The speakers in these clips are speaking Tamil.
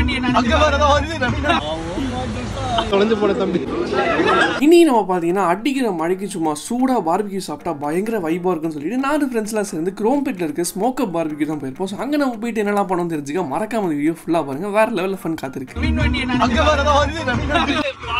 அங்க வரதா வந்து தொலைஞ்சு போன தம்பி இனி நம்ம பார்த்தீங்கன்னா அடிக்கிற மழைக்கு சும்மா சூடாக பார்பிக்யூ சாப்பிட்டா பயங்கர வைபாக இருக்குன்னு சொல்லிட்டு நாலு ஃப்ரெண்ட்ஸ்லாம் சேர்ந்து குரோம்பேட்டில் இருக்க ஸ்மோக்கப் பார்பிக்யூ தான் போயிருப்போம் ஸோ அங்கே நம்ம போயிட்டு என்னெல்லாம் பண்ணணும் தெரிஞ்சுக்க மறக்காம இந்த வீடியோ ஃபுல்லாக பாருங்க வேற லெவலில் ஃபன் காத்திருக்கு அங்க வரதா வந்து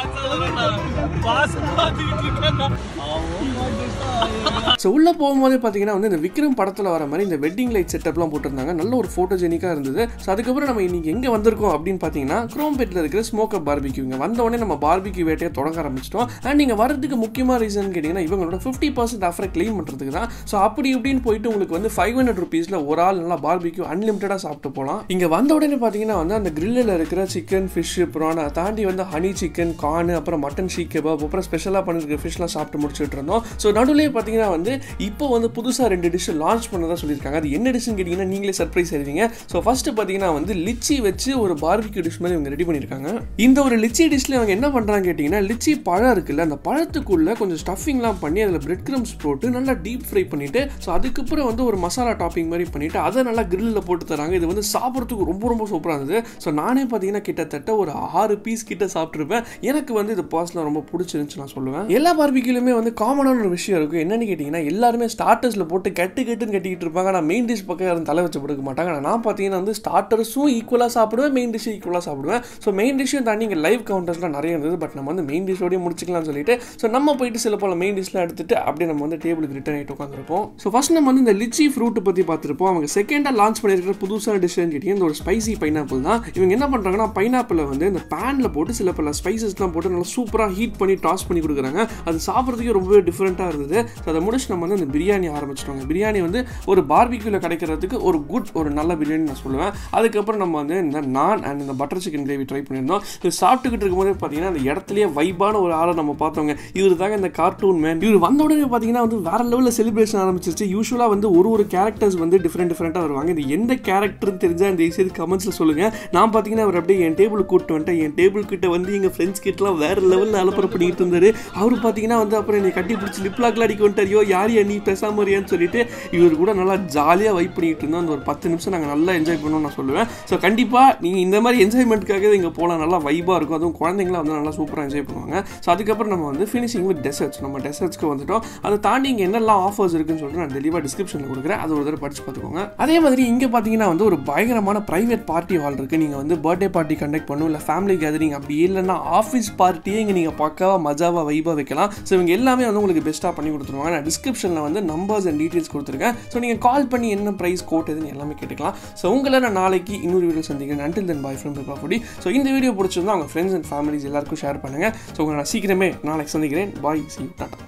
ஸோ உள்ளே போகும்போதே பார்த்தீங்கன்னா வந்து இந்த விக்ரம் படத்தில் வர மாதிரி இந்த வெட்டிங் லைட் செட்டப்லாம் போட்டிருந்தாங்க நல்ல ஒரு ஃபோட்டோஜெனிக்காக இருந்தது ஸோ அதுக்கப்புறம் நம்ம இன்னைக்கு எங்கே வந்திருக்கோம் அப்படின்னு பார்த்தீங்கன்னா குரோம்பேட்டில் இருக்கிற ஸ்மோக்கப் பார்பிக்யூங்க வந்த உடனே நம்ம பார்பிக்யூ வேட்டையை தொடங்க ஆரம்பிச்சிட்டோம் அண்ட் நீங்கள் வரதுக்கு முக்கியமான ரீசன் கேட்டிங்கன்னா இவங்களோட ஃபிஃப்டி பர்சன்ட் ஆஃபரை க்ளைம் பண்ணுறதுக்கு தான் ஸோ அப்படி இப்படின்னு போயிட்டு உங்களுக்கு வந்து ஃபைவ் ஹண்ட்ரட் ருபீஸில் ஒரு ஆள் நல்லா பார்பிக்யூ அன்லிமிட்டடாக சாப்பிட்டு போகலாம் இங்கே வந்த உடனே பார்த்தீங்கன்னா வந்து அந்த கிரில்லில் இருக்கிற சிக்கன் ஃபிஷ் ப்ரான் அதை தாண்டி வந்து ஹனி சிக்கன் கார்னு அப்புறம் மட்டன் ஷீக் கபாப் அப்புறம் ஸ்பெஷலாக பண்ணிருக்க ஃபிஷ்லாம் சாப்பிட்டு முடிச்சுட்டு இருந்தோம் ஸோ நடுவுலேயே பார்த்தீங்கன்னா வந்து இப்போ வந்து புதுசாக ரெண்டு டிஷ் லான்ச் பண்ணதா சொல்லியிருக்காங்க அது என்ன டிஷ்னு கேட்டிங்கன்னா நீங்களே சர்ப்ரைஸ் ஆயிருவீங்க ஸோ ஃபர்ஸ்ட் பார்த்தீங்கன்னா வந்து லிச்சி வச்சு ஒரு பார்பிக்யூ டிஷ் மாதிரி இவங்க ரெடி பண்ணியிருக்காங்க இந்த ஒரு லிச்சி டிஷ்ல அவங்க என்ன பண்ணுறாங்க கேட்டிங்கன்னா லிச்சி பழம் இருக்குல்ல அந்த பழத்துக்குள்ள கொஞ்சம் ஸ்டஃபிங்லாம் பண்ணி அதில் பிரெட் கிரம்ஸ் போட்டு நல்லா டீப் ஃப்ரை பண்ணிட்டு ஸோ அதுக்கப்புறம் வந்து ஒரு மசாலா டாப்பிங் மாதிரி பண்ணிட்டு அதை நல்லா கிரில்லில் போட்டு தராங்க இது வந்து சாப்பிட்றதுக்கு ரொம்ப ரொம்ப சூப்பராக இருந்தது ஸோ நானே பார்த்தீங்கன்னா கிட்டத்தட்ட ஒரு ஆறு பீஸ் கிட்ட சாப்பிட்ருப்பேன் எனக்கு வந்து இது பர்சனலாக ரொம்ப பிடிச்சிருந்துச்சு நான் சொல்லுவேன் எல்லா பார்பிக்யூலுமே வந்து காமனான ஒரு விஷயம் இருக்கும் என்னன்னு கேட்டிங்கன்னா எல்லாருமே ஸ்டார்டர்ஸில் போட்டு கட்டு கட்டுன்னு கட்டிக்கிட்டு இருப்பாங்க ஆனால் மெயின் டிஷ் பக்கம் யாரும் தலை வச்சு படுக்க மாட்டாங்க ஆனா நான் பார்த்தீங்கன்னா வந்து ஸ்டார்டர்ஸும் ஈக்குவலாக சாப்பிடுவேன் மெயின் டிஷ்ஷும் ஈக்குவலாக சாப்பிடுவேன் ஸோ மெயின் டிஷ்ஷும் தாண்டி இங்கே லைவ் கவுண்டர்ஸ்லாம் நிறைய இருந்தது பட் நம்ம வந்து மெயின் டிஷ்ஷோடய முடிச்சிக்கலாம்னு சொல்லிட்டு ஸோ நம்ம போயிட்டு சில போல மெயின் டிஷ்லாம் எடுத்துட்டு அப்படியே நம்ம வந்து டேபிளுக்கு ரிட்டர்ன் ஆகிட்டு உட்காந்துருப்போம் ஸோ ஃபர்ஸ்ட் நம்ம வந்து இந்த லிச்சி ஃப்ரூட் பற்றி பார்த்துருப்போம் அவங்க செகண்டாக லான்ச் பண்ணியிருக்கிற புதுசான டிஷ்ஷுன்னு கேட்டீங்க இந்த ஒரு ஸ்பைசி பைனாப்பிள் தான் இவங்க என்ன பண்ணுறாங்கன்னா பைனாப்பிளை வந்து இந்த பேனில் போட்டு சில பல ஸ்பைசஸ்லாம் போட்டு நல்லா சூப்பராக ஹீட் பண்ணி டாஸ் பண்ணி கொடுக்குறாங்க அது சாப்பிட்றதுக்கே ரொம்பவே டிஃப்ரெண்ட்டாக இருந்தது ஸோ அதை முடிச்சு நம்ம வந்து அந்த பிரியாணி ஆரம்பிச்சிட்டோங்க பிரியாணி வந்து ஒரு பார்பிக்யூவில் கிடைக்கிறதுக்கு ஒரு குட் ஒரு நல்ல பிரியாணி நான் சொல்லுவேன் அதுக்கப்புறம் நம்ம வந்து இந்த நான் அண்ட் இந்த பட்டர் சிக்கன் கிரேவி ட்ரை பண்ணியிருந்தோம் இது சாப்பிட்டுக்கிட்டு இருக்கும்போதே பார்த்தீங்கன்னா அந்த இடத்துலயே வைபான ஒரு ஆளை நம்ம பார்த்தோங்க இவர் தாங்க இந்த கார்ட்டூன் மேன் இவர் வந்த உடனே பார்த்தீங்கன்னா வந்து வேற லெவலில் செலிப்ரேஷன் ஆரம்பிச்சிருச்சு யூஸ்வலாக வந்து ஒரு ஒரு கேரக்டர்ஸ் வந்து டிஃப்ரெண்ட் டிஃப்ரெண்ட்டாக வருவாங்க இது எந்த கேரக்டர்னு தெரிஞ்சால் இந்த செய்தி கமெண்ட்ஸில் சொல்லுங்கள் நான் பார்த்தீங்கன்னா அவர் அப்படியே என் டேபிள் கூப்பிட்டு வந்துட்டேன் என் டேபிள் கிட்ட வந்து எங்கள் ஃப்ரெண்ட்ஸ் கிட்டலாம் வேற லெவலில் அலப்பறை பண்ணிட்டு இருந்தாரு அவர் பார்த்தீங்கன்னா வந்து அப்புறம் என்னை கட்டி பிடிச்சி லிப்லாக்ல அடிக்க வந்துட்டார் ஐயோ யார் நீ பேசாம இருக்கியான்னு சொல்லிட்டு இவர் கூட நல்லா ஜாலியாக வைப் பண்ணிட்டு இருந்தோம் அந்த ஒரு பத்து நிமிஷம் நாங்கள் நல்லா என்ஜாய் பண்ணோம்னு நான் சொல்லுவேன் ஸோ கண்டிப்பாக நீங்கள் இந்த மாதிரி என்ஜாய்மெண்ட்டுக்காக இங்கே போகலாம் நல்லா வைபாக இருக்கும் அதுவும் குழந்தைங்களாம் வந்து நல்லா சூப்பராக என்ஜாய் பண்ணுவாங்க ஸோ அதுக்கப்புறம் நம்ம வந்து ஃபினிஷிங் வித் டெசர்ட்ஸ் நம்ம டெசர்ட்ஸ்க்கு வந்துட்டோம் அதை தாண்டி இங்கே என்னெல்லாம் ஆஃபர்ஸ் இருக்குன்னு சொல்லிட்டு நான் தெளிவாக டிஸ்கிரிப்ஷனில் கொடுக்குறேன் அது ஒரு தடவை படிச்சு பார்த்துக்கோங்க அதே மாதிரி இங்கே பார்த்தீங்கன்னா வந்து ஒரு பயங்கரமான ப்ரைவேட் பார்ட்டி ஹால் இருக்குது நீங்கள் வந்து பர்த்டே பார்ட்டி கண்டக்ட் பண்ணணும் இல்லை ஃபேமிலி கேதரிங் அப்படி இல்லைன்னா ஆஃபீஸ் பார்ட்டியே இங்கே நீங்கள் பக்காவாக மஜாவாக வைபாக வைக்கலாம் ஸோ இவங்க எல்லாமே வந்து உங்களுக்கு பெஸ்ட்டாக பண்ணி கொடுத்துருவாங்க நான் டிஸ்கிரிப்ஷனில் வந்து நம்பர்ஸ் அண்ட் டீட்டெயில்ஸ் கொடுத்துருக்கேன் ஸோ நீங்கள் கால் பண்ணி என்ன ப்ரைஸ் கோட் எதுன்னு எல்லாமே கேட்டுக்கலாம் ஸோ உங்களை நான் நாளைக்கு இன்னொரு வீடியோ சந்திக்கிறேன் அண்டில் தென் பாய் ஃப்ரெண்ட் பாஃபுடி ஸோ இந்த வீடியோ பிடிச்சிருந்தா உங்கள் ஃப்ரெண்ட்ஸ் அண்ட் ஃபேமிலிஸ் எல்லாருக்கும் ஷேர் பண்ணுங்கள் ஸோ உங்களை நான் சீக்கிரமே நாளைக்கு சந்திக்கிறேன் பாய் சி டாட்டா